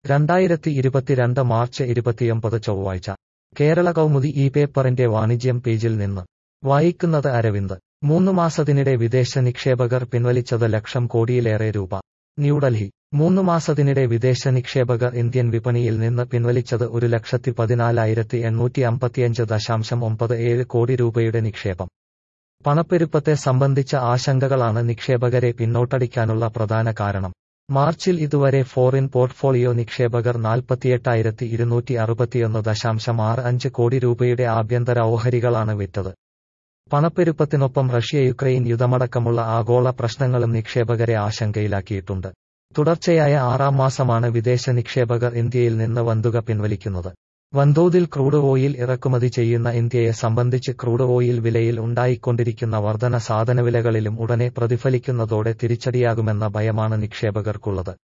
രണ്ടായിരത്തി ഇരുപത്തിരണ്ട് മാർച്ച് ഇരുപത്തിയൊമ്പത് ചൊവ്വാഴ്ച കേരള കൗമുദി ഈ പേപ്പറിന്റെ വാണിജ്യം പേജിൽ നിന്ന് വായിക്കുന്നത് അരവിന്ദ് മൂന്ന് മാസത്തിനിടെ വിദേശ നിക്ഷേപകർ പിൻവലിച്ചത് ലക്ഷം കോടിയിലേറെ രൂപ ന്യൂഡൽഹി മൂന്ന് മാസത്തിനിടെ വിദേശ നിക്ഷേപകർ ഇന്ത്യൻ വിപണിയിൽ നിന്ന് പിൻവലിച്ചത് ഒരു ലക്ഷത്തി പതിനാലായിരത്തി എണ്ണൂറ്റി അമ്പത്തിയഞ്ച് ദശാംശം ഒമ്പത് ഏഴ് കോടി രൂപയുടെ നിക്ഷേപം പണപ്പെരുപ്പത്തെ സംബന്ധിച്ച ആശങ്കകളാണ് നിക്ഷേപകരെ പിന്നോട്ടടിക്കാനുള്ള പ്രധാന കാരണം മാർച്ചിൽ ഇതുവരെ ഫോറിൻ പോർട്ട്ഫോളിയോ നിക്ഷേപകർ നാൽപ്പത്തിയെട്ടായിരത്തി ഇരുന്നൂറ്റി അറുപത്തിയൊന്ന് ദശാംശം ആറ് അഞ്ച് കോടി രൂപയുടെ ആഭ്യന്തര ഓഹരികളാണ് വിറ്റത് പണപ്പെരുപ്പത്തിനൊപ്പം റഷ്യ യുക്രൈൻ യുദ്ധമടക്കമുള്ള ആഗോള പ്രശ്നങ്ങളും നിക്ഷേപകരെ ആശങ്കയിലാക്കിയിട്ടുണ്ട് തുടർച്ചയായ ആറാം മാസമാണ് വിദേശ നിക്ഷേപകർ ഇന്ത്യയിൽ നിന്ന് വന്തുക പിൻവലിക്കുന്നത് വൻതോതിൽ ക്രൂഡ് ഓയിൽ ഇറക്കുമതി ചെയ്യുന്ന ഇന്ത്യയെ സംബന്ധിച്ച് ക്രൂഡ് ഓയിൽ വിലയിൽ ഉണ്ടായിക്കൊണ്ടിരിക്കുന്ന വർധന സാധനവിലകളിലും ഉടനെ പ്രതിഫലിക്കുന്നതോടെ തിരിച്ചടിയാകുമെന്ന ഭയമാണ് നിക്ഷേപകർക്കുള്ളത്